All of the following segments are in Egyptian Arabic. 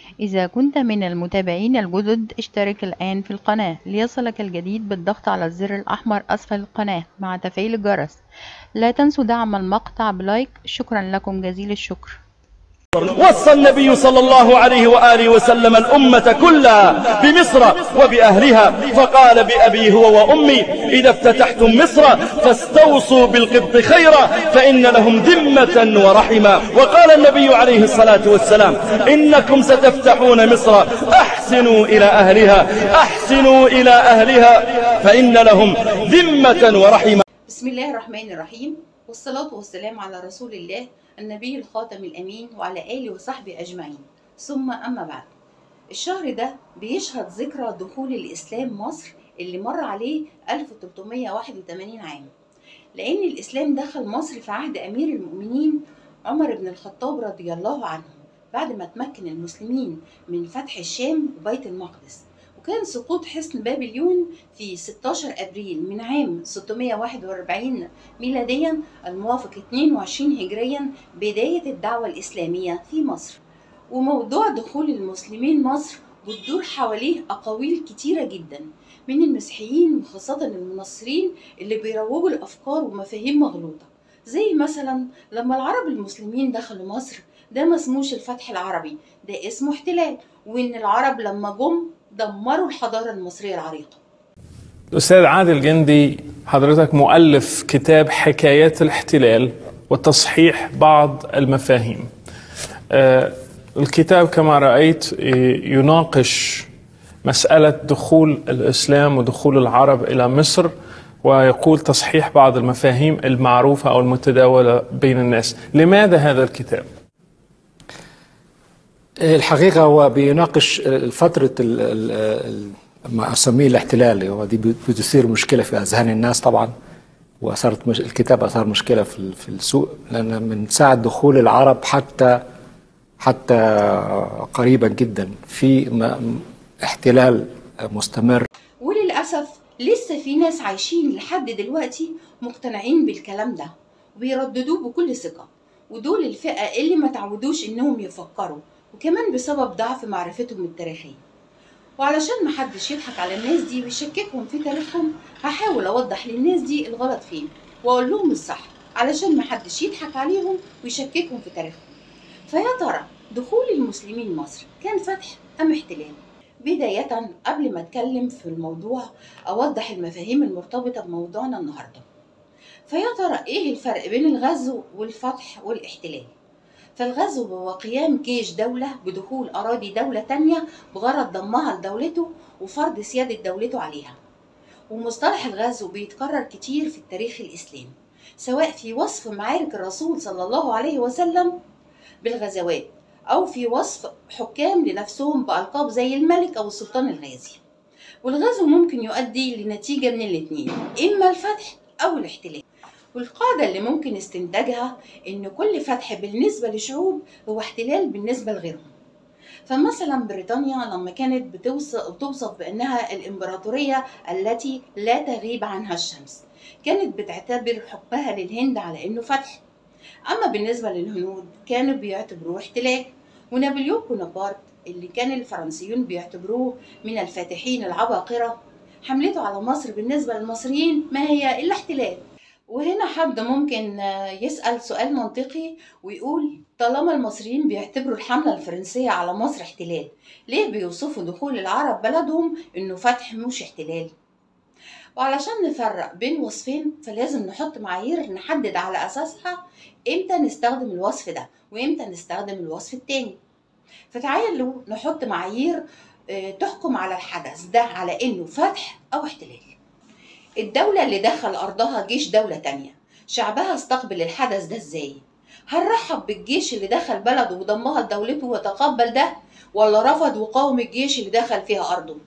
إذا كنت من المتابعين الجدد اشترك الآن في القناة ليصلك الجديد بالضغط على الزر الأحمر أسفل القناة مع تفعيل الجرس لا تنسوا دعم المقطع بلايك شكرا لكم جزيل الشكر وصى النبي صلى الله عليه وآله وسلم الأمة كلها بمصر وبأهلها فقال بأبي هو وأمي إذا افتتحتم مصر فاستوصوا بالقبط خيرا فإن لهم ذمة ورحمة وقال النبي عليه الصلاة والسلام إنكم ستفتحون مصر أحسنوا إلى أهلها أحسنوا إلى أهلها فإن لهم ذمة ورحمة بسم الله الرحمن الرحيم والصلاة والسلام على رسول الله النبي الخاتم الأمين وعلى آله وصحبه أجمعين ثم أما بعد الشهر ده بيشهد ذكرى دخول الإسلام مصر اللي مر عليه 1381 عام لأن الإسلام دخل مصر في عهد أمير المؤمنين عمر بن الخطاب رضي الله عنه بعد ما تمكن المسلمين من فتح الشام وبيت المقدس وكان سقوط حصن بابليون في 16 أبريل من عام 641 ميلاديا الموافق 22 هجريا بداية الدعوة الإسلامية في مصر وموضوع دخول المسلمين مصر بتدور حواليه أقاويل كتيرة جدا من المسيحيين وخاصة المنصرين اللي بيروجوا لأفكار ومفاهيم مغلوطة زي مثلا لما العرب المسلمين دخلوا مصر ده ما اسموش الفتح العربي ده اسمه احتلال وإن العرب لما جم دمروا الحضارة المصرية العريقة الأستاذ عادل جندي حضرتك مؤلف كتاب حكايات الاحتلال وتصحيح بعض المفاهيم آه، الكتاب كما رأيت آه، يناقش مسألة دخول الإسلام ودخول العرب إلى مصر ويقول تصحيح بعض المفاهيم المعروفة أو المتداولة بين الناس لماذا هذا الكتاب؟ الحقيقة هو بيناقش فترة ال- ال- ال- ما أسميه الاحتلال هو دي بتثير مشكلة في أذهان الناس طبعا وأثارت مش الكتاب أثار مشكلة في ال- في السوق لأن من ساعة دخول العرب حتى حتى قريبا جدا في م- احتلال مستمر وللأسف لسه في ناس عايشين لحد دلوقتي مقتنعين بالكلام ده وبيرددوه بكل ثقة ودول الفئة اللي ما تعودوش إنهم يفكروا وكمان بسبب ضعف معرفتهم التاريخية وعلشان محدش يضحك على الناس دي ويشككهم في تاريخهم هحاول أوضح للناس دي الغلط فين وأقول لهم الصح علشان محدش يضحك عليهم ويشككهم في تاريخهم فيا ترى دخول المسلمين مصر كان فتح أم احتلال؟ بداية قبل ما أتكلم في الموضوع أوضح المفاهيم المرتبطة بموضوعنا النهاردة فيا ترى إيه الفرق بين الغزو والفتح والاحتلال؟ فالغزو هو قيام جيش دولة بدخول أراضي دولة تانية بغرض ضمها لدولته وفرض سيادة دولته عليها ومصطلح الغزو بيتكرر كتير في التاريخ الإسلامي سواء في وصف معارك الرسول صلى الله عليه وسلم بالغزوات أو في وصف حكام لنفسهم بألقاب زي الملك أو السلطان الغازي والغزو ممكن يؤدي لنتيجة من الاتنين إما الفتح أو الاحتلال والقاعدة اللي ممكن استنتاجها إن كل فتح بالنسبة لشعوب هو احتلال بالنسبة لغيرهم فمثلا بريطانيا لما كانت بتوصف, بتوصف بأنها الإمبراطورية التي لا تغيب عنها الشمس كانت بتعتبر حكمها للهند على إنه فتح أما بالنسبة للهنود كانوا بيعتبروه احتلال ونابليون بونابرت اللي كان الفرنسيون بيعتبروه من الفاتحين العباقرة حملته على مصر بالنسبة للمصريين ما هي إلا احتلال وهنا حد ممكن يسأل سؤال منطقي ويقول طالما المصريين بيعتبروا الحملة الفرنسية على مصر احتلال ليه بيوصفوا دخول العرب بلدهم انه فتح مش احتلال وعلشان نفرق بين وصفين فلازم نحط معايير نحدد على أساسها امتى نستخدم الوصف ده وامتى نستخدم الوصف التاني فتعالوا نحط معايير تحكم على الحدث ده على انه فتح او احتلال الدولة اللي دخل أرضها جيش دولة تانية شعبها استقبل الحدث ده ازاي؟ هل رحب بالجيش اللي دخل بلده وضمها لدولته وتقبل ده ولا رفض وقاوم الجيش اللي دخل فيها أرضه؟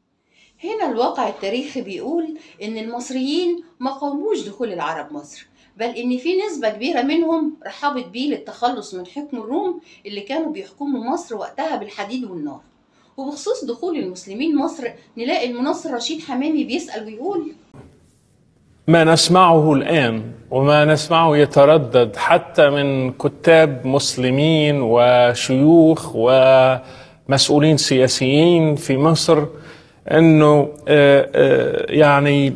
هنا الواقع التاريخي بيقول إن المصريين ما قاوموش دخول العرب مصر بل إن في نسبة كبيرة منهم رحبت بيه للتخلص من حكم الروم اللي كانوا بيحكموا مصر وقتها بالحديد والنار وبخصوص دخول المسلمين مصر نلاقي المنصر رشيد حمامي بيسأل ويقول ما نسمعه الآن وما نسمعه يتردد حتى من كتاب مسلمين وشيوخ مسؤولين سياسيين في مصر انه آه، آه، يعني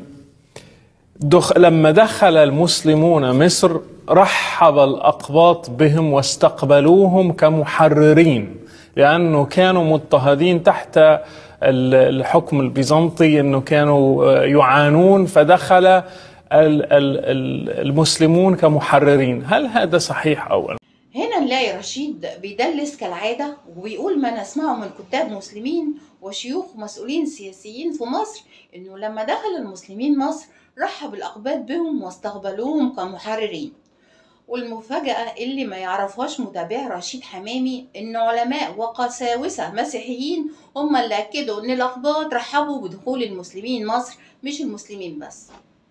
دخ لما دخل المسلمون مصر رحب الأقباط بهم واستقبلوهم كمحررين لأنه كانوا مضطهدين تحت ال- الحكم البيزنطي أنه كانوا آه، يعانون فدخل ال- ال- ال- المسلمون كمحررين هل هذا صحيح أو لا؟ هنا نلاقي رشيد بيدلس كالعادة وبيقول ما نسمعه من كتاب مسلمين وشيوخ مسؤولين سياسيين في مصر إنه لما دخل المسلمين مصر رحب الأقباط بهم واستقبلوهم كمحررين والمفاجأة اللي ما يعرفهاش متابع رشيد حمامي إن علماء وقساوسة مسيحيين هم اللي أكدوا إن الأقباط رحبوا بدخول المسلمين مصر مش المسلمين بس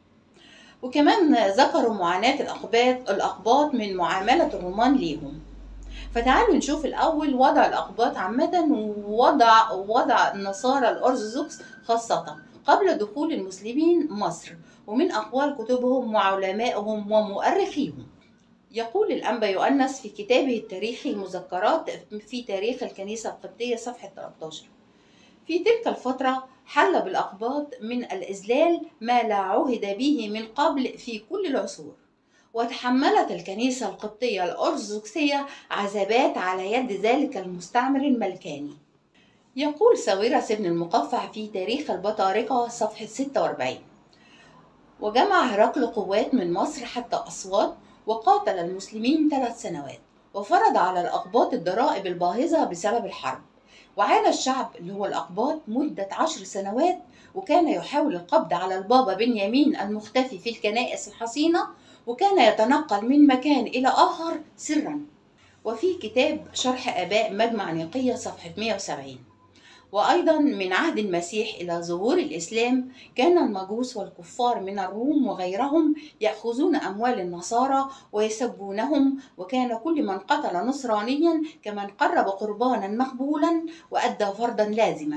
وكمان ذكروا معاناة الأقباط الأقباط من معاملة الرومان ليهم فتعالوا نشوف الأول وضع الأقباط عامة ووضع وضع النصارى الأرثوذكس خاصة قبل دخول المسلمين مصر ومن أقوال كتبهم وعلمائهم ومؤرخيهم يقول الأنبا يؤنس في كتابه التاريخي مذكرات في تاريخ الكنيسة القبطية صفحة 13 في تلك الفترة حل بالأقباط من الإذلال ما لا عهد به من قبل في كل العصور وتحملت الكنيسة القبطية الأرثوذكسية عذابات على يد ذلك المستعمر الملكاني يقول ساويرس ابن المقفع في تاريخ البطارقة صفحة 46 وجمع هرقل قوات من مصر حتى أسوان وقاتل المسلمين ثلاث سنوات وفرض على الأقباط الضرائب الباهظة بسبب الحرب وعانى الشعب اللي هو الأقباط مدة عشر سنوات وكان يحاول القبض على البابا بنيامين المختفي في الكنائس الحصينة وكان يتنقل من مكان إلى آخر سرا وفي كتاب شرح آباء مجمع نقية صفحة 170 وأيضا من عهد المسيح إلى ظهور الإسلام كان المجوس والكفار من الروم وغيرهم يأخذون أموال النصارى ويسبونهم وكان كل من قتل نصرانيا كمن قرب قربانا مقبولا وأدى فرضا لازما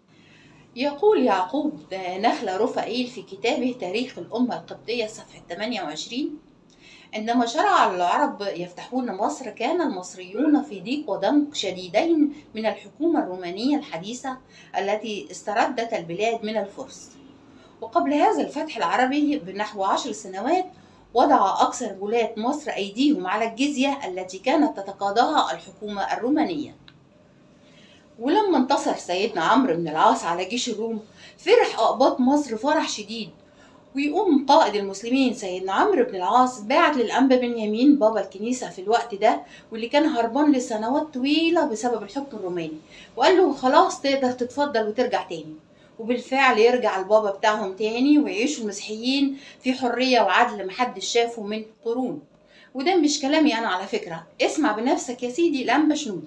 يقول يعقوب نخلة رفائيل في كتابه تاريخ الأمة القبطية صفحة 28 عندما شرع العرب يفتحون مصر كان المصريون في ضيق وضنك شديدين من الحكومة الرومانية الحديثة التي استردت البلاد من الفرس وقبل هذا الفتح العربي بنحو عشر سنوات وضع أكثر ولاة مصر أيديهم على الجزية التي كانت تتقاضاها الحكومة الرومانية ولما انتصر سيدنا عمرو بن العاص على جيش الروم فرح أقباط مصر فرح شديد ويقوم قائد المسلمين سيدنا عمرو بن العاص باعت للأنبا بنيامين بابا الكنيسة في الوقت ده واللي كان هربان لسنوات طويلة بسبب الحكم الروماني وقال له خلاص تقدر تتفضل وترجع تاني وبالفعل يرجع البابا بتاعهم تاني ويعيشوا المسيحيين في حرية وعدل محدش شافه من قرون وده مش كلامي أنا على فكرة اسمع بنفسك يا سيدي الأنبا شنودة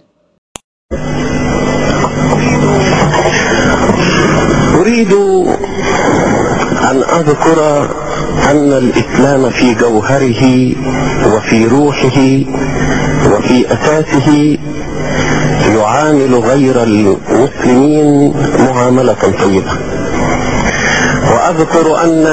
أريد أن أذكر أن الإسلام في جوهره وفي روحه وفي أساسه يعامل غير المسلمين معاملة طيبة وأذكر أن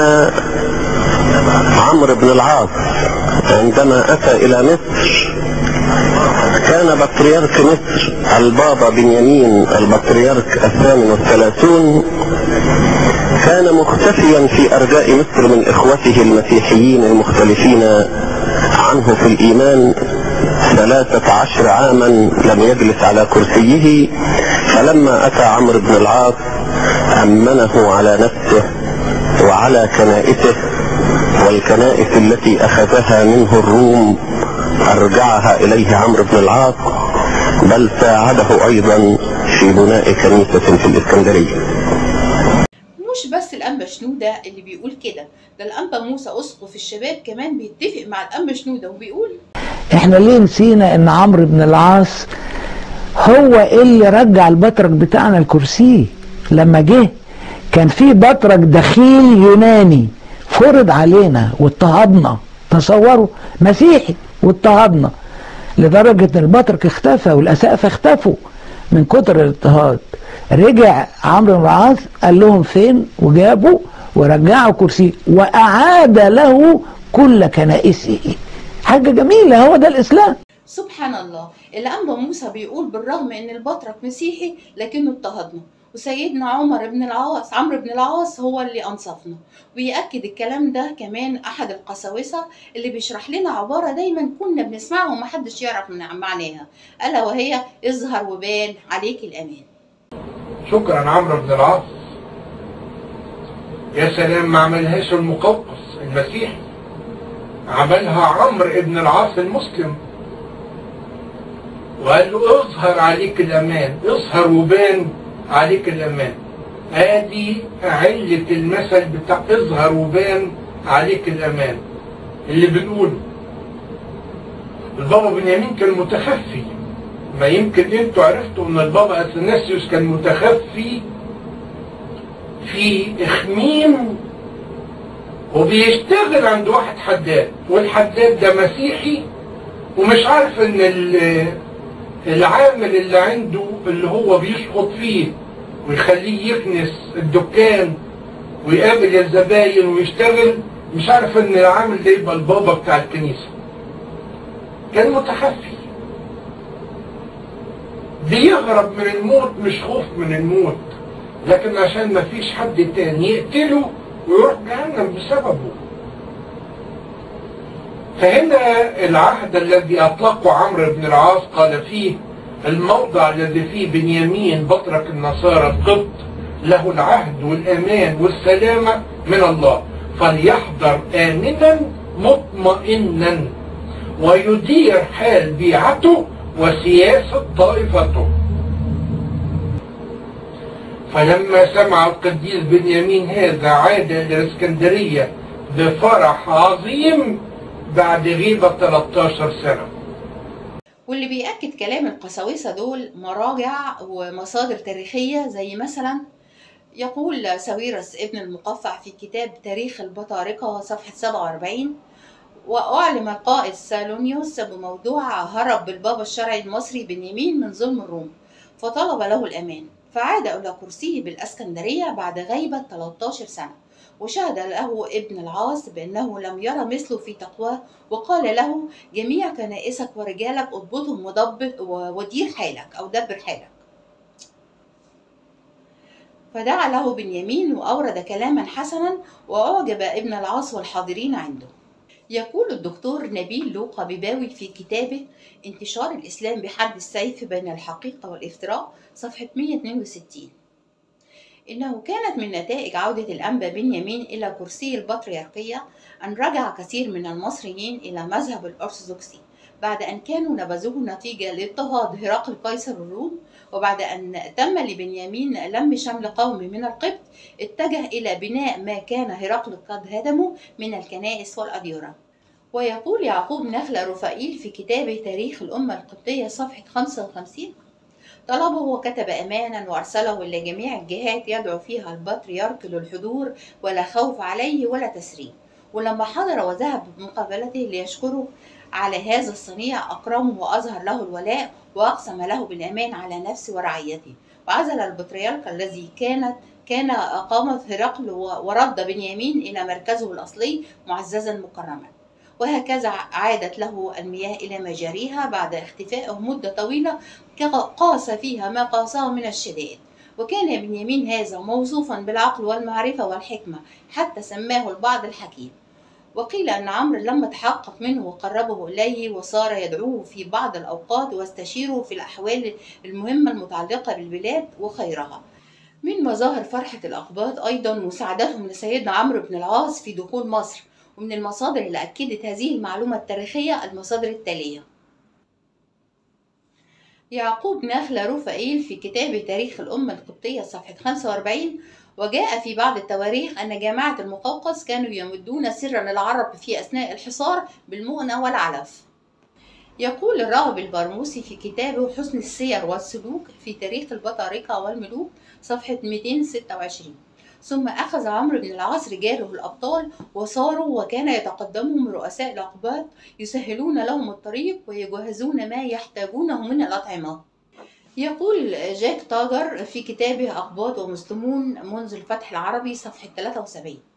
عمرو بن العاص عندما أتى إلى مصر كان بطريرك مصر البابا بنيامين البطريرك الثامن والثلاثون كان مختفيا في أرجاء مصر من إخوته المسيحيين المختلفين عنه في الإيمان ثلاثة عشر عاما لم يجلس على كرسيه فلما أتى عمرو بن العاص أمنه على نفسه وعلى كنائسه والكنائس التي أخذها منه الروم أرجعها إليه عمرو بن العاص بل ساعده أيضا في بناء كنيسة في الإسكندرية مش بس الأنبا شنودة اللي بيقول كده ده الأنبا موسى أسقف الشباب كمان بيتفق مع الأنبا شنودة وبيقول احنا ليه نسينا ان عمرو بن العاص هو اللي رجع البطرك بتاعنا الكرسي لما جه كان في بطرك دخيل يوناني فرض علينا واضطهدنا تصوروا مسيحي واضطهدنا لدرجة ان البطرك اختفى والاسقفة اختفوا من كتر الاضطهاد رجع عمرو بن العاص قال لهم فين وجابوا ورجعوا كرسي واعاد له كل كنائسه حاجة جميلة هو ده الاسلام سبحان الله الأنبا موسى بيقول بالرغم إن البطرك مسيحي لكنه اضطهدنا وسيدنا عمر بن العاص عمرو بن العاص هو اللي أنصفنا ويأكد الكلام ده كمان أحد القساوسة اللي بيشرح لنا عبارة دايما كنا بنسمعها ومحدش يعرف من معناها ألا وهي اظهر وبان عليك الأمان شكرا عمرو بن العاص يا سلام ما عملهاش المقوقس المسيحي عملها عمرو بن العاص المسلم وقال له اظهر عليك الامان اظهر وبان عليك الامان ادي علة المثل بتاع اظهر وبان عليك الامان اللي بنقوله البابا بنيامين كان متخفي ما يمكن انتوا عرفتوا ان البابا اثناسيوس كان متخفي في اخميم وبيشتغل عند واحد حداد والحداد ده مسيحي ومش عارف ان ال- العامل اللي عنده اللي هو بيشخط فيه ويخليه يكنس الدكان ويقابل الزباين ويشتغل مش عارف ان العامل ده يبقى البابا بتاع الكنيسه كان متخفي بيهرب من الموت مش خوف من الموت لكن عشان ما فيش حد تاني يقتله ويروح جهنم بسببه فهنا العهد الذي اطلقه عمرو بن العاص قال فيه الموضع الذي فيه بنيامين بطرك النصارى القبط له العهد والامان والسلامه من الله فليحضر امنا مطمئنا ويدير حال بيعته وسياسه طائفته فلما سمع القديس بنيامين هذا عاد الى الاسكندريه بفرح عظيم بعد غيبه 13 سنه واللي بيأكد كلام القساوسة دول مراجع ومصادر تاريخية زي مثلا يقول ساويرس ابن المقفع في كتاب تاريخ البطارقة صفحة 47 وأعلم القائد سالونيوس بموضوع هرب بالبابا الشرعي المصري بنيامين من ظلم الروم فطلب له الأمان فعاد إلى كرسيه بالأسكندرية بعد غيبة 13 سنة وشهد له ابن العاص بأنه لم يرى مثله في تقواه وقال له جميع كنائسك ورجالك اضبطهم وضبط ودير حالك أو دبر حالك فدعا له بنيامين وأورد كلاما حسنا وأعجب ابن العاص والحاضرين عنده يقول الدكتور نبيل لوقا بباوي في كتابه انتشار الإسلام بحد السيف بين الحقيقة والافتراء صفحة 162 إنه كانت من نتائج عودة الأنبا بنيامين إلى كرسي البطريركية أن رجع كثير من المصريين إلى مذهب الأرثوذكسي بعد أن كانوا نبذوه نتيجة لاضطهاد هرقل قيصر الروم وبعد أن تم لبنيامين لم شمل قومي من القبط اتجه إلى بناء ما كان هرقل قد هدمه من الكنائس والأديرة ويقول يعقوب نخلة رفائيل في كتابه تاريخ الأمة القبطية صفحة 55 طلبه وكتب أمانا وأرسله إلى جميع الجهات يدعو فيها البطريرك للحضور ولا خوف عليه ولا تسريب ولما حضر وذهب بمقابلته ليشكره على هذا الصنيع أكرمه وأظهر له الولاء وأقسم له بالأمان على نفسه ورعيته وعزل البطريرك الذي كانت كان أقامت هرقل ورد بنيامين إلى مركزه الأصلي معززا مكرما وهكذا عادت له المياه إلى مجاريها بعد اختفائه مدة طويلة قاس فيها ما قاسه من الشدائد وكان بنيامين هذا موصوفا بالعقل والمعرفة والحكمة حتى سماه البعض الحكيم وقيل أن عمرو لما تحقق منه وقربه إليه وصار يدعوه في بعض الأوقات واستشيره في الأحوال المهمة المتعلقة بالبلاد وخيرها من مظاهر فرحة الأقباط أيضا مساعدتهم لسيدنا عمرو بن العاص في دخول مصر ومن المصادر اللي أكدت هذه المعلومة التاريخية المصادر التالية يعقوب نخلة رفائيل في كتاب تاريخ الأمة القبطية صفحة 45 وجاء في بعض التواريخ أن جماعة المقوقس كانوا يمدون سرا العرب في أثناء الحصار بالمؤنة والعلف يقول الراهب البرموسي في كتابه حسن السير والسلوك في تاريخ البطاركة والملوك صفحة 226 ثم أخذ عمرو بن العاص رجاله الأبطال وصاروا وكان يتقدمهم رؤساء الأقباط يسهلون لهم الطريق ويجهزون ما يحتاجونه من الأطعمة يقول جاك تاجر في كتابه أقباط ومسلمون منذ الفتح العربي صفحة 73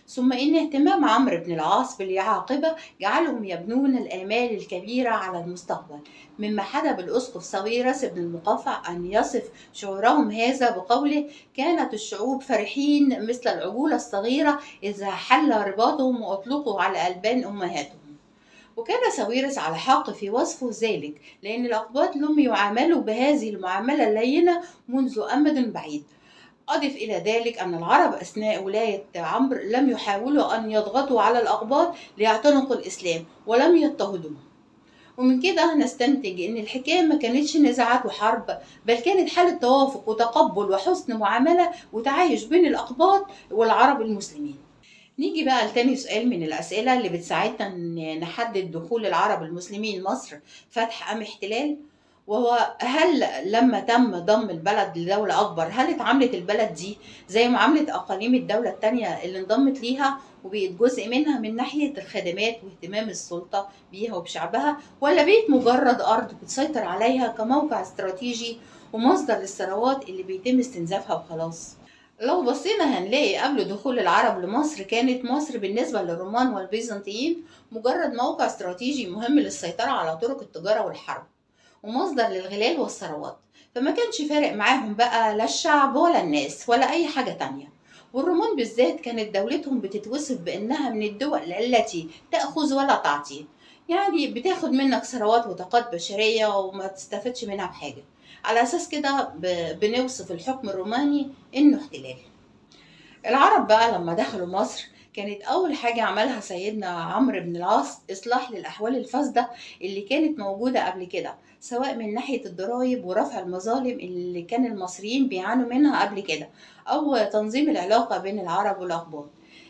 ثم إن اهتمام عمرو بن العاص بالعاقبة جعلهم يبنون الآمال الكبيرة على المستقبل مما حدا بالأسقف صويرس بن المقفع أن يصف شعورهم هذا بقوله كانت الشعوب فرحين مثل العجولة الصغيرة إذا حل رباطهم وأطلقوا على ألبان أمهاتهم وكان ساويرس على حق في وصفه ذلك لأن الأقباط لم يعاملوا بهذه المعاملة اللينة منذ أمد بعيد أضف إلى ذلك أن العرب أثناء ولاية عمرو لم يحاولوا أن يضغطوا على الأقباط ليعتنقوا الإسلام ولم يضطهدوهم ومن كده نستنتج ان الحكايه ما كانتش نزاعات وحرب بل كانت حاله توافق وتقبل وحسن معامله وتعايش بين الاقباط والعرب المسلمين نيجي بقى لتاني سؤال من الأسئلة اللي بتساعدنا إن نحدد دخول العرب المسلمين مصر فتح أم احتلال وهو هل لما تم ضم البلد لدولة أكبر هل اتعاملت البلد دي زي معاملة أقاليم الدولة التانية اللي انضمت ليها وبقت جزء منها من ناحية الخدمات واهتمام السلطة بيها وبشعبها ولا بقت مجرد أرض بتسيطر عليها كموقع استراتيجي ومصدر للثروات اللي بيتم استنزافها وخلاص لو بصينا هنلاقي قبل دخول العرب لمصر كانت مصر بالنسبة للرومان والبيزنطيين مجرد موقع استراتيجي مهم للسيطرة على طرق التجارة والحرب ومصدر للغلال والثروات فما كانش فارق معاهم بقى لا الشعب ولا الناس ولا أي حاجة تانية والرومان بالذات كانت دولتهم بتتوصف بأنها من الدول التي تأخذ ولا تعطي يعني بتاخد منك ثروات وطاقات بشرية وما تستفدش منها بحاجة على أساس كده بنوصف الحكم الروماني إنه احتلال العرب بقى لما دخلوا مصر كانت أول حاجة عملها سيدنا عمرو بن العاص إصلاح للأحوال الفاسدة اللي كانت موجودة قبل كده سواء من ناحية الضرائب ورفع المظالم اللي كان المصريين بيعانوا منها قبل كده أو تنظيم العلاقة بين العرب والأقباط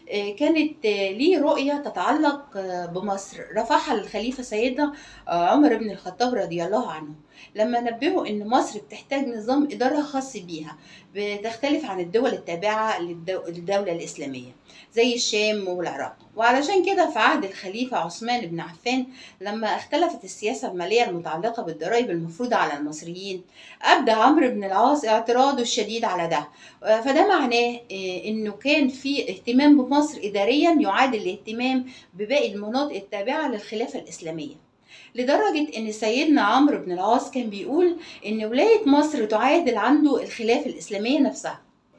كانت ليه رؤية تتعلق بمصر رفعها الخليفة سيدنا عمر بن الخطاب رضي الله عنه لما نبهوا ان مصر بتحتاج نظام اداره خاص بيها بتختلف عن الدول التابعه للدوله الاسلاميه زي الشام والعراق وعلشان كده في عهد الخليفه عثمان بن عفان لما اختلفت السياسه الماليه المتعلقه بالضرائب المفروضه على المصريين ابدى عمرو بن العاص اعتراضه الشديد على ده فده معناه انه كان في اهتمام بمصر اداريا يعادل الاهتمام بباقي المناطق التابعه للخلافه الاسلاميه لدرجة إن سيدنا عمرو بن العاص كان بيقول إن ولاية مصر تعادل عنده الخلافة الإسلامية نفسها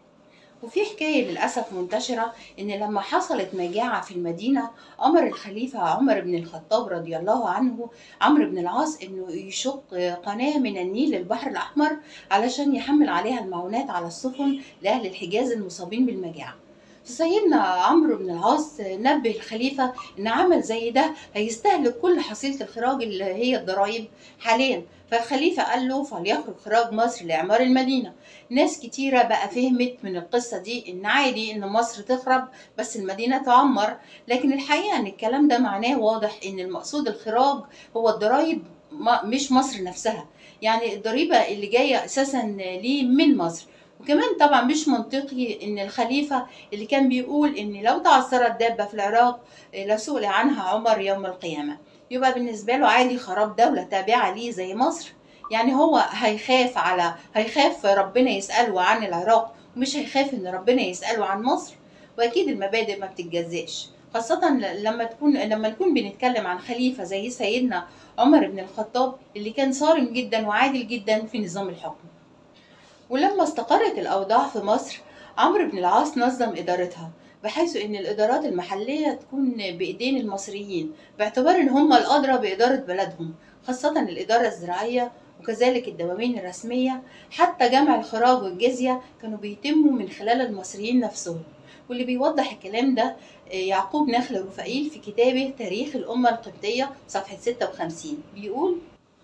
وفي حكاية للأسف منتشرة إن لما حصلت مجاعة في المدينة أمر الخليفة عمر بن الخطاب رضي الله عنه عمرو بن العاص إنه يشق قناة من النيل للبحر الأحمر علشان يحمل عليها المعونات على السفن لأهل الحجاز المصابين بالمجاعة فسيدنا عمرو بن العاص نبه الخليفة إن عمل زي ده هيستهلك كل حصيلة الخراج اللي هي الضرايب حاليا فالخليفة قال له فليخرج خراج مصر لإعمار المدينة ناس كتيرة بقى فهمت من القصة دي إن عادي إن مصر تخرب بس المدينة تعمر لكن الحقيقة إن الكلام ده معناه واضح إن المقصود الخراج هو الضرايب مش مصر نفسها يعني الضريبة اللي جاية أساسا ليه من مصر وكمان طبعا مش منطقي ان الخليفة اللي كان بيقول ان لو تعثرت دابة في العراق لسئل عنها عمر يوم القيامة يبقى بالنسبة له عادي خراب دولة تابعة ليه زي مصر يعني هو هيخاف على هيخاف ربنا يسأله عن العراق ومش هيخاف ان ربنا يسأله عن مصر واكيد المبادئ ما بتتجزاش خاصة لما تكون لما نكون بنتكلم عن خليفة زي سيدنا عمر بن الخطاب اللي كان صارم جدا وعادل جدا في نظام الحكم ولما استقرت الأوضاع في مصر عمرو بن العاص نظم إدارتها بحيث إن الإدارات المحلية تكون بإيدين المصريين باعتبار إن هم الأدرى بإدارة بلدهم خاصة الإدارة الزراعية وكذلك الدواوين الرسمية حتى جمع الخراج والجزية كانوا بيتموا من خلال المصريين نفسهم واللي بيوضح الكلام ده يعقوب نخل رفائيل في كتابه تاريخ الأمة القبطية صفحة 56 بيقول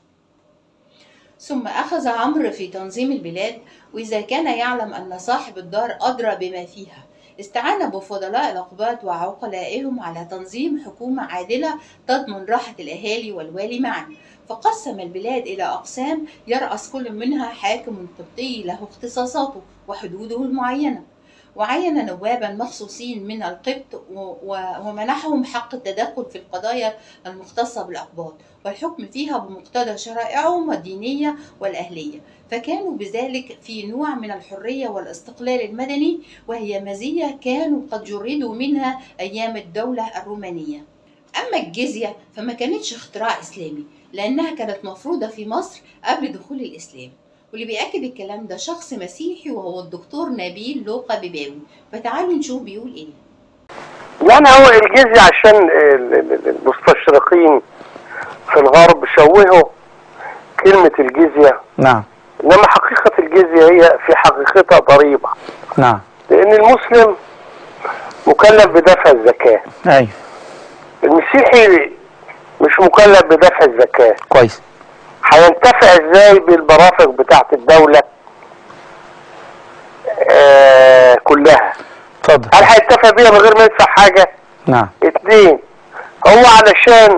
ثم أخذ عمرو في تنظيم البلاد وإذا كان يعلم أن صاحب الدار أدرى بما فيها استعان بفضلاء الأقباط وعقلائهم على تنظيم حكومة عادلة تضمن راحة الأهالي والوالي معا فقسم البلاد إلى أقسام يرأس كل منها حاكم قبطي له اختصاصاته وحدوده المعينة وعين نوابا مخصوصين من القبط و- و- ومنحهم حق التدخل في القضايا المختصة بالأقباط والحكم فيها بمقتضى شرائعهم الدينية والأهلية فكانوا بذلك في نوع من الحرية والاستقلال المدني وهي مزية كانوا قد جردوا منها أيام الدولة الرومانية أما الجزية فما كانتش اختراع إسلامي لأنها كانت مفروضة في مصر قبل دخول الإسلام واللي بيأكد الكلام ده شخص مسيحي وهو الدكتور نبيل لوقا بيباوي فتعالوا نشوف بيقول إيه يعني هو الجزية عشان ال- ال- المستشرقين في الغرب شوهوا كلمة الجزية نعم إنما حقيقة الجزية هي في حقيقتها ضريبة نعم لأن المسلم مكلف بدفع الزكاة ايوه المسيحي مش مكلف بدفع الزكاة كويس هينتفع ازاي بالمرافق بتاعت الدولة آه كلها اتفضل هل هينتفع بيها من غير ما يدفع حاجة نعم اتنين هو علشان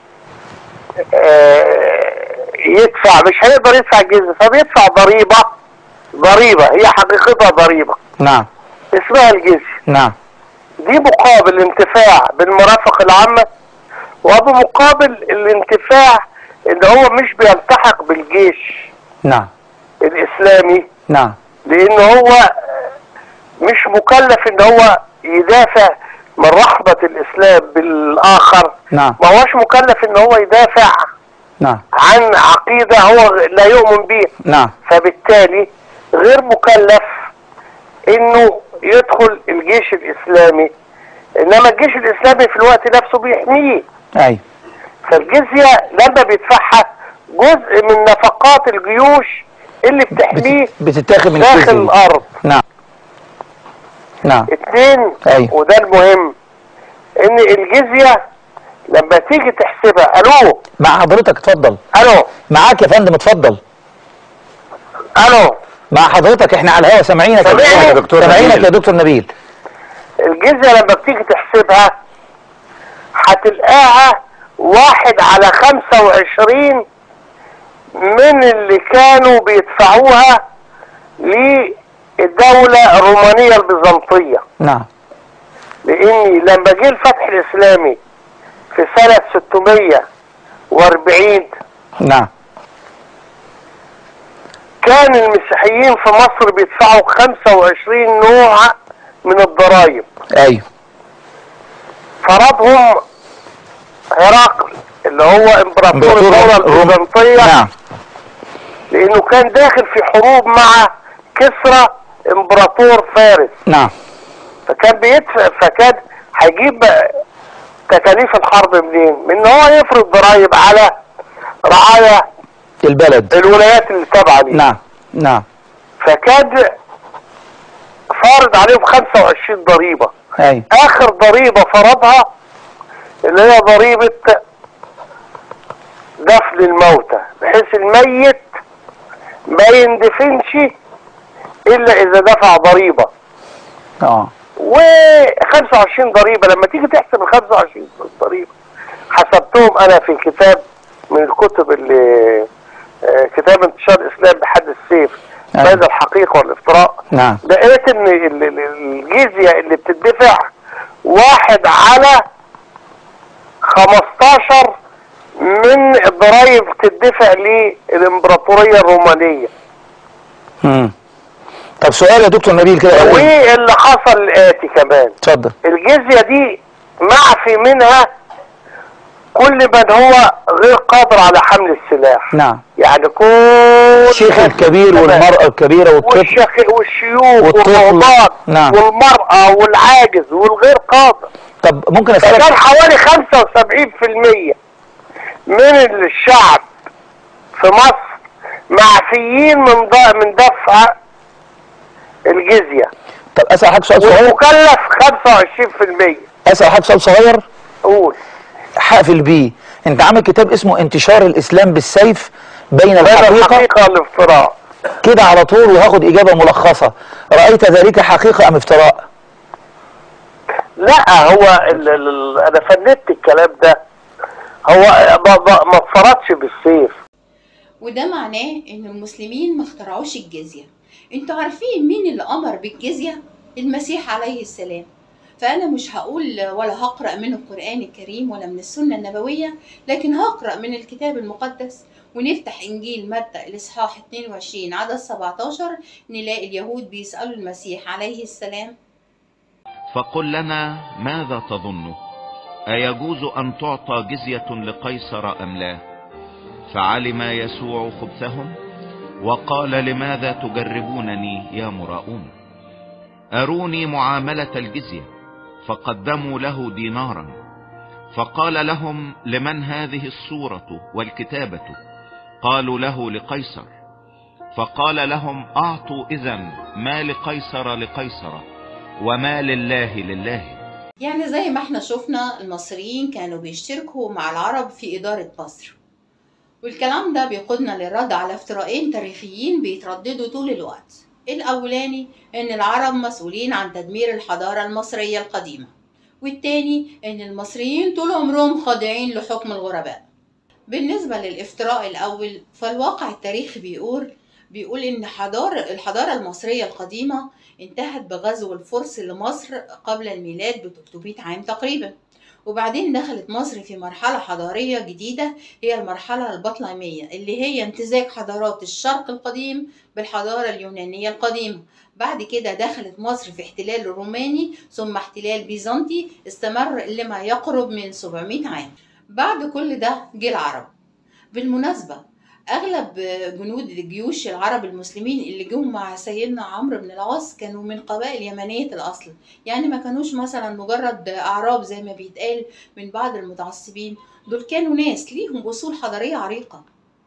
آه يدفع مش هيقدر يدفع الجزء فبيدفع ضريبة ضريبة هي حقيقتها ضريبة نعم اسمها الجزية نعم دي مقابل الانتفاع بالمرافق العامة وبمقابل الانتفاع ان هو مش بيلتحق بالجيش نعم الاسلامي نعم لان هو مش مكلف ان هو يدافع من رحمة الاسلام بالاخر نعم ما هوش مكلف ان هو يدافع نعم عن عقيدة هو لا يؤمن بيها نعم فبالتالي غير مكلف انه يدخل الجيش الاسلامي انما الجيش الاسلامي في الوقت نفسه بيحميه ايوه فالجزية لما بيدفعها جزء من نفقات الجيوش اللي بتحميه بتتاخد من داخل الجزية دي. الارض نعم نعم اتنين أيوة. وده المهم ان الجزية لما تيجي تحسبها الو مع حضرتك اتفضل الو معاك يا فندم اتفضل الو مع حضرتك احنا على الهوا سامعينك سامعني يا دكتور سامعينك يا دكتور نبيل الجزية لما بتيجي تحسبها هتلقاها واحد على خمسة وعشرين من اللي كانوا بيدفعوها للدولة الرومانية البيزنطية نعم لاني لما جه الفتح الاسلامي في سنة 640 نعم كان المسيحيين في مصر بيدفعوا 25 نوع من الضرائب ايوه فرضهم هرقل اللي هو امبراطور إمبراطور الدولة الروم. البيزنطية نعم لانه كان داخل في حروب مع كسرى امبراطور فارس نعم فكان بيدفع فكان هيجيب تكاليف الحرب منين؟ من ان هو يفرض ضرائب على رعايا البلد الولايات اللي تابعه ليه نعم نعم فكان فارض عليهم 25 ضريبة ايوه اخر ضريبة فرضها اللي هي ضريبة دفن الموتى بحيث الميت ما يندفنش الا اذا دفع ضريبة اه و25 ضريبة لما تيجي تحسب ال 25 ضريبة حسبتهم انا في كتاب من الكتب اللي آه، كتاب انتشار الاسلام بحد السيف أيوة. بين الحقيقة والافتراء نعم لقيت ان ال- ال- الجزية اللي بتدفع واحد على 15 من الضرائب بتدفع للامبراطورية الرومانية مم. طب سؤال يا دكتور نبيل كده أول. واللي حصل الاتي كمان اتفضل الجزية دي معفي منها كل من هو غير قادر على حمل السلاح نعم يعني كل الشيخ الكبير والمرأة الكبيرة والطفل والشيخ والشيوخ والطفل. والرهبان نعم. والمرأة والعاجز والغير قادر طب ممكن فكان اسالك حوالي 75% من الشعب في مصر معفيين من ض- من دفع الجزية طب اسال حضرتك سؤال صغير والمكلف 25% اسال حضرتك سؤال صغير قول حافل بيه انت عامل كتاب اسمه انتشار الاسلام بالسيف بين بين الحقيقة الحقيقة والافتراء كده على طول وهاخد اجابة ملخصة رأيت ذلك حقيقة ام افتراء لا هو ال ال انا فندت الكلام ده هو ما ما- ما اتفرضش بالسيف وده معناه ان المسلمين ما اخترعوش الجزية انتوا عارفين مين اللي امر بالجزية المسيح عليه السلام فأنا مش هقول ولا هقرأ من القرآن الكريم ولا من السنة النبوية لكن هقرأ من الكتاب المقدس ونفتح إنجيل متى الإصحاح 22 عدد 17 نلاقي اليهود بيسألوا المسيح عليه السلام فقل لنا ماذا تظن أيجوز أن تعطى جزية لقيصر أم لا فعلم يسوع خبثهم وقال لماذا تجربونني يا مراؤون أروني معاملة الجزية فقدموا له دينارا فقال لهم لمن هذه الصورة والكتابة قالوا له لقيصر فقال لهم اعطوا اذا ما لقيصر لقيصر وما لله لله يعني زي ما احنا شفنا المصريين كانوا بيشتركوا مع العرب في إدارة مصر والكلام ده بيقودنا للرد على افتراءين تاريخيين بيترددوا طول الوقت الأولاني إن العرب مسؤولين عن تدمير الحضارة المصرية القديمة والتاني إن المصريين طول عمرهم خاضعين لحكم الغرباء بالنسبة للافتراء الأول فالواقع التاريخي بيقول بيقول إن حضارة الحضارة المصرية القديمة انتهت بغزو الفرس لمصر قبل الميلاد ب 300 عام تقريبا وبعدين دخلت مصر في مرحلة حضارية جديدة هي المرحلة البطلمية اللي هي امتزاج حضارات الشرق القديم بالحضارة اليونانية القديمة بعد كده دخلت مصر في احتلال روماني ثم احتلال بيزنطي استمر لما يقرب من 700 عام بعد كل ده جه العرب بالمناسبة أغلب جنود الجيوش العرب المسلمين اللي جم مع سيدنا عمرو بن العاص كانوا من قبائل يمنية الأصل يعني ما كانوش مثلا مجرد أعراب زي ما بيتقال من بعض المتعصبين دول كانوا ناس ليهم أصول حضارية عريقة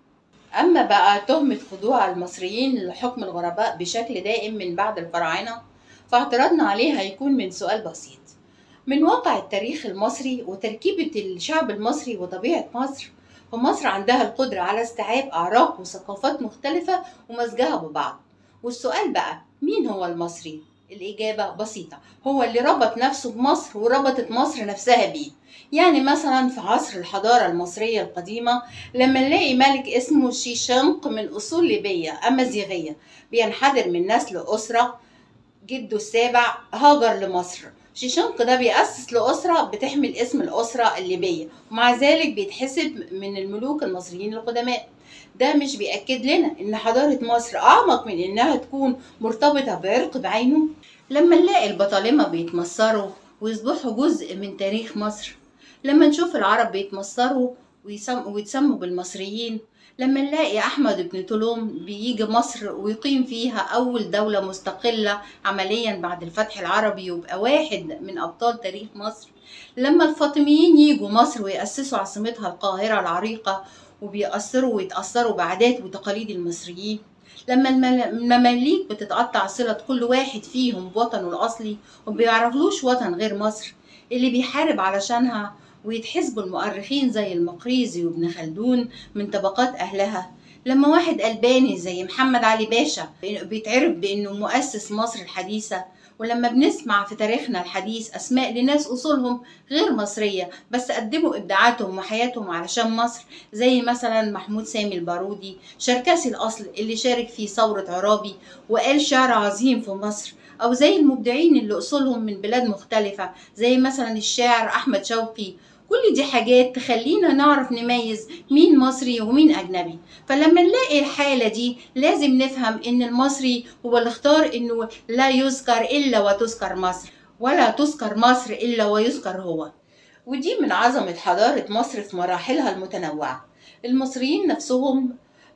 أما بقى تهمة خضوع المصريين لحكم الغرباء بشكل دائم من بعد الفراعنة فاعتراضنا عليه هيكون من سؤال بسيط من واقع التاريخ المصري وتركيبة الشعب المصري وطبيعة مصر فمصر عندها القدرة على استيعاب أعراق وثقافات مختلفة ومزجها ببعض والسؤال بقى مين هو المصري؟ الإجابة بسيطة هو اللي ربط نفسه بمصر وربطت مصر نفسها بيه يعني مثلا في عصر الحضارة المصرية القديمة لما نلاقي ملك اسمه شيشنق من أصول ليبية أمازيغية بينحدر من نسل أسرة جده السابع هاجر لمصر شيشنق ده بيأسس لأسرة بتحمل اسم الأسرة الليبية ومع ذلك بيتحسب من الملوك المصريين القدماء ده مش بيأكد لنا إن حضارة مصر أعمق من إنها تكون مرتبطة بعرق بعينه لما نلاقي البطالمة بيتمصروا ويصبحوا جزء من تاريخ مصر لما نشوف العرب بيتمصروا ويسم ويتسموا بالمصريين لما نلاقي أحمد بن طولون بيجي مصر ويقيم فيها أول دولة مستقلة عمليا بعد الفتح العربي يبقى واحد من أبطال تاريخ مصر لما الفاطميين يجوا مصر ويأسسوا عاصمتها القاهرة العريقة وبيأثروا ويتأثروا بعادات وتقاليد المصريين لما المماليك بتتقطع صلة كل واحد فيهم بوطنه الأصلي ومبيعرفلوش وطن غير مصر اللي بيحارب علشانها ويتحسبوا المؤرخين زي المقريزي وابن خلدون من طبقات أهلها لما واحد ألباني زي محمد علي باشا بيتعرف بأنه مؤسس مصر الحديثة ولما بنسمع في تاريخنا الحديث أسماء لناس أصولهم غير مصرية بس قدموا إبداعاتهم وحياتهم علشان مصر زي مثلا محمود سامي البارودي شركسي الأصل اللي شارك في ثورة عرابي وقال شعر عظيم في مصر أو زي المبدعين اللي أصولهم من بلاد مختلفة زي مثلا الشاعر أحمد شوقي كل دي حاجات تخلينا نعرف نميز مين مصري ومين أجنبي فلما نلاقي الحالة دي لازم نفهم إن المصري هو اللي اختار إنه لا يذكر إلا وتذكر مصر ولا تذكر مصر إلا ويذكر هو ودي من عظمة حضارة مصر في مراحلها المتنوعة المصريين نفسهم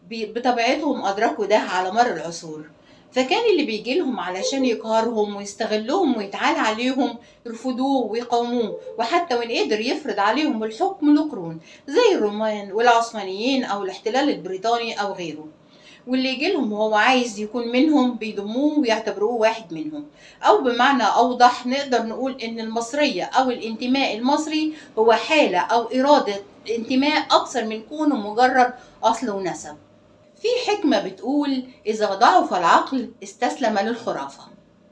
بطبيعتهم أدركوا ده على مر العصور فكان اللي بيجي لهم علشان يقهرهم ويستغلهم ويتعالى عليهم يرفضوه ويقاوموه وحتى وان قدر يفرض عليهم الحكم له قرون زي الرومان والعثمانيين او الاحتلال البريطاني او غيره واللي يجي لهم وهو عايز يكون منهم بيضموه ويعتبروه واحد منهم او بمعنى اوضح نقدر نقول ان المصرية او الانتماء المصري هو حالة او ارادة انتماء اكثر من كونه مجرد اصل ونسب في حكمة بتقول إذا ضعف العقل استسلم للخرافة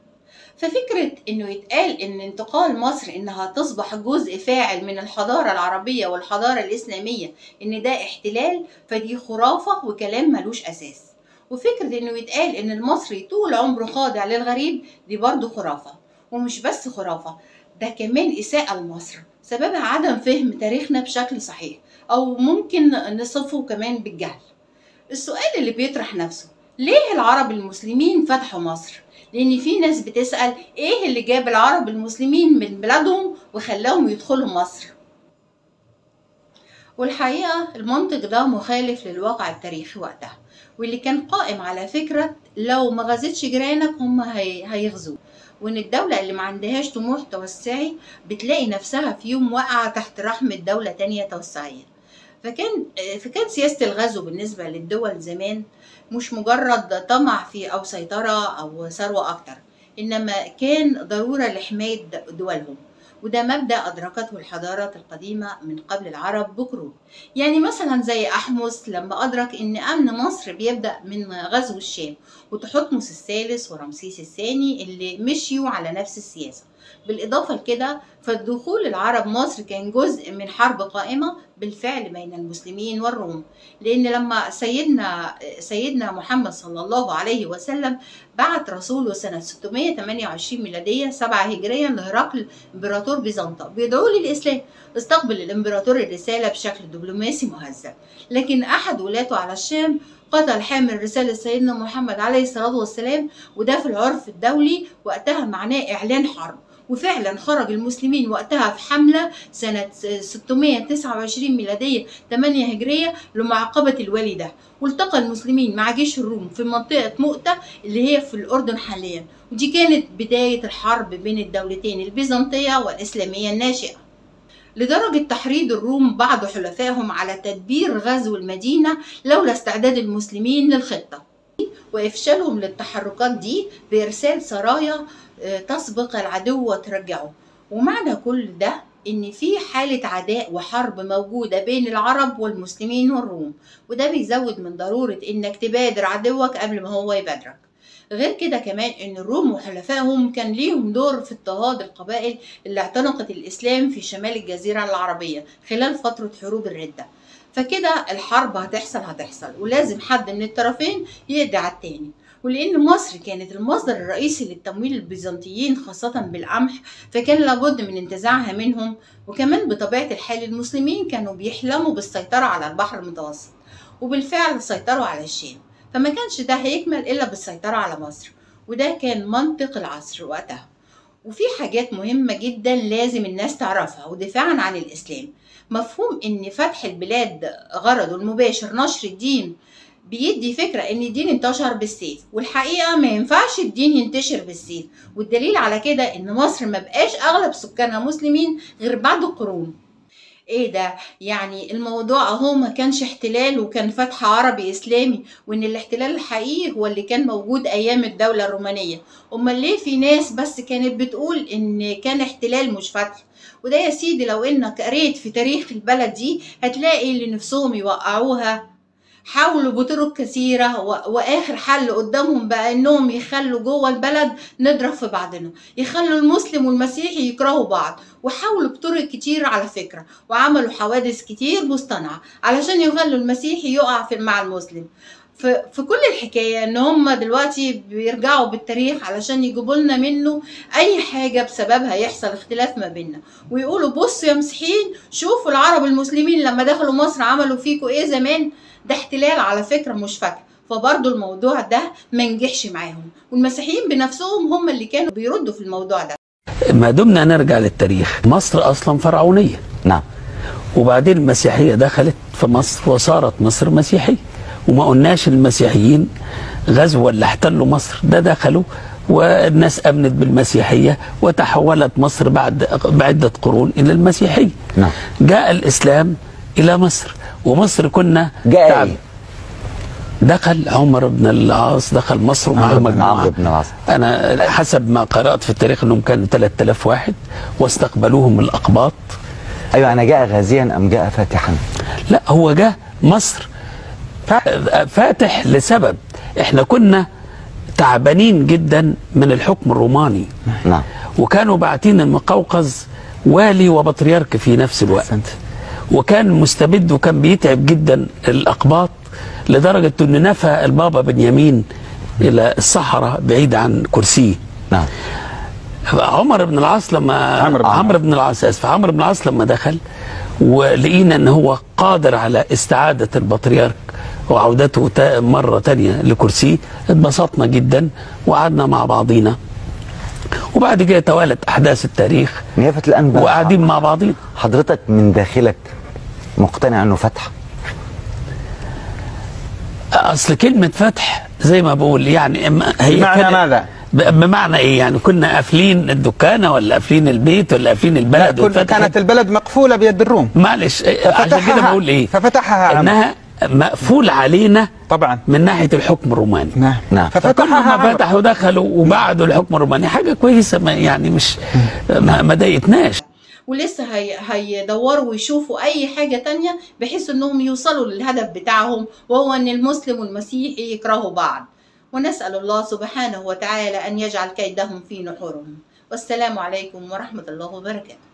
ففكرة إنه يتقال إن انتقال مصر إنها تصبح جزء فاعل من الحضارة العربية والحضارة الإسلامية إن ده احتلال فدي خرافة وكلام ملوش أساس وفكرة إنه يتقال إن المصري طول عمره خاضع للغريب دي برضه خرافة ومش بس خرافة ده كمان إساءة لمصر سببها عدم فهم تاريخنا بشكل صحيح أو ممكن نصفه كمان بالجهل السؤال اللي بيطرح نفسه ليه العرب المسلمين فتحوا مصر؟ لأن في ناس بتسأل إيه اللي جاب العرب المسلمين من بلادهم وخلاهم يدخلوا مصر؟ والحقيقة المنطق ده مخالف للواقع التاريخي وقتها واللي كان قائم على فكرة لو ما غزتش جيرانك هم هي... هيغزوا وإن الدولة اللي ما عندهاش طموح توسعي بتلاقي نفسها في يوم واقعة تحت رحمة دولة تانية توسعية فكان فكان سياسة الغزو بالنسبة للدول زمان مش مجرد طمع في أو سيطرة أو ثروة أكتر إنما كان ضرورة لحماية دولهم وده مبدأ أدركته الحضارات القديمة من قبل العرب بقرون يعني مثلا زي أحمس لما أدرك إن أمن مصر بيبدأ من غزو الشام وتحتمس الثالث ورمسيس الثاني اللي مشيوا على نفس السياسة بالإضافة لكده فالدخول العرب مصر كان جزء من حرب قائمة بالفعل بين المسلمين والروم لأن لما سيدنا سيدنا محمد صلى الله عليه وسلم بعت رسوله سنة 628 ميلادية 7 هجريا لهرقل إمبراطور بيزنطة بيدعوه للإسلام استقبل الإمبراطور الرسالة بشكل دبلوماسي مهذب لكن أحد ولاته على الشام قتل حامل رسالة سيدنا محمد عليه الصلاة والسلام وده في العرف الدولي وقتها معناه إعلان حرب وفعلا خرج المسلمين وقتها في حملة سنة 629 ميلادية 8 هجرية لمعاقبة الوالي ده والتقى المسلمين مع جيش الروم في منطقة مؤتة اللي هي في الأردن حاليا ودي كانت بداية الحرب بين الدولتين البيزنطية والإسلامية الناشئة لدرجة تحريض الروم بعض حلفائهم على تدبير غزو المدينة لولا استعداد المسلمين للخطة وإفشالهم للتحركات دي بإرسال سرايا تسبق العدو وترجعه ومعنى كل ده إن في حالة عداء وحرب موجودة بين العرب والمسلمين والروم وده بيزود من ضرورة إنك تبادر عدوك قبل ما هو يبادرك غير كده كمان ان الروم وحلفائهم كان ليهم دور في اضطهاد القبائل اللي اعتنقت الاسلام في شمال الجزيره العربيه خلال فتره حروب الرده فكده الحرب هتحصل هتحصل ولازم حد من الطرفين يقضي على التاني ولان مصر كانت المصدر الرئيسي للتمويل البيزنطيين خاصه بالقمح فكان لابد من انتزاعها منهم وكمان بطبيعه الحال المسلمين كانوا بيحلموا بالسيطره على البحر المتوسط وبالفعل سيطروا على الشام فما كانش ده هيكمل إلا بالسيطرة على مصر وده كان منطق العصر وقتها وفي حاجات مهمة جدا لازم الناس تعرفها ودفاعا عن الإسلام مفهوم إن فتح البلاد غرضه المباشر نشر الدين بيدي فكرة إن الدين انتشر بالسيف والحقيقة ما ينفعش الدين ينتشر بالسيف والدليل على كده إن مصر ما بقاش أغلب سكانها مسلمين غير بعد قرون ايه ده يعني الموضوع اهو ما كانش احتلال وكان فتح عربي اسلامي وان الاحتلال الحقيقي هو اللي كان موجود ايام الدولة الرومانية امال ليه في ناس بس كانت بتقول ان كان احتلال مش فتح وده يا سيدي لو انك قريت في تاريخ البلد دي هتلاقي اللي نفسهم يوقعوها حاولوا بطرق كثيرة و... وآخر حل قدامهم بقى إنهم يخلوا جوه البلد نضرب في بعضنا يخلوا المسلم والمسيحي يكرهوا بعض وحاولوا بطرق كتير على فكرة وعملوا حوادث كتير مصطنعة علشان يخلوا المسيحي يقع في مع المسلم في, في كل الحكاية ان هم دلوقتي بيرجعوا بالتاريخ علشان يجيبوا لنا منه اي حاجة بسببها يحصل اختلاف ما بيننا ويقولوا بصوا يا مسيحيين شوفوا العرب المسلمين لما دخلوا مصر عملوا فيكوا ايه زمان ده احتلال على فكرة مش فتح فبرضه الموضوع ده ما نجحش معاهم والمسيحيين بنفسهم هم اللي كانوا بيردوا في الموضوع ده ما دمنا نرجع للتاريخ مصر اصلا فرعونيه نعم وبعدين المسيحيه دخلت في مصر وصارت مصر مسيحيه وما قلناش المسيحيين غزوا ولا احتلوا مصر ده دخلوا والناس امنت بالمسيحيه وتحولت مصر بعد بعده قرون الى المسيحيه نعم جاء الاسلام الى مصر ومصر كنا جاء تعب- إيه؟ دخل عمر بن العاص دخل مصر ومعه عمرو بن- مجموعه عمرو بن العاص. انا حسب ما قرات في التاريخ انهم كانوا 3000 واحد واستقبلوهم الاقباط ايوه انا جاء غازيا ام جاء فاتحا لا هو جه مصر فاتح لسبب احنا كنا تعبانين جدا من الحكم الروماني نعم وكانوا باعتين المقوقز والي وبطريرك في نفس الوقت وكان مستبد وكان بيتعب جدا الاقباط لدرجة أنه نفى البابا بنيامين إلى الصحراء بعيد عن كرسيه نعم عمر بن العاص لما عمرو بن عمرو بن العاص اسف عمرو بن العاص لما دخل ولقينا ان هو قادر على استعاده البطريرك وعودته تا- مره تانية لكرسيه اتبسطنا جدا وقعدنا مع بعضينا وبعد كده توالت احداث التاريخ نيافة الأنبا وقاعدين مع بعضين حضرتك من داخلك مقتنع أنه فتح اصل كلمه فتح زي ما بقول يعني إما- هي بمعنى كانت- ماذا؟ ب- بمعنى ايه يعني كنا قافلين الدكانه ولا قافلين البيت ولا قافلين البلد كل- واتفتحت؟ كانت البلد مقفولة بيد الروم معلش إيه، عشان كده ففتحها- بقول ايه ففتحها عمرو. انها مقفول علينا طبعا من ناحيه الحكم الروماني نعم نعم فكل ففتحها ما عمرو. فتحوا دخلوا وبعدوا الحكم الروماني حاجه كويسه ما يعني مش ما, ما ضايقتناش ولسه هي... هيدوروا ويشوفوا اي حاجة تانية بحيث انهم يوصلوا للهدف بتاعهم وهو ان المسلم والمسيحي يكرهوا بعض ونسأل الله سبحانه وتعالى ان يجعل كيدهم في نحورهم والسلام عليكم ورحمة الله وبركاته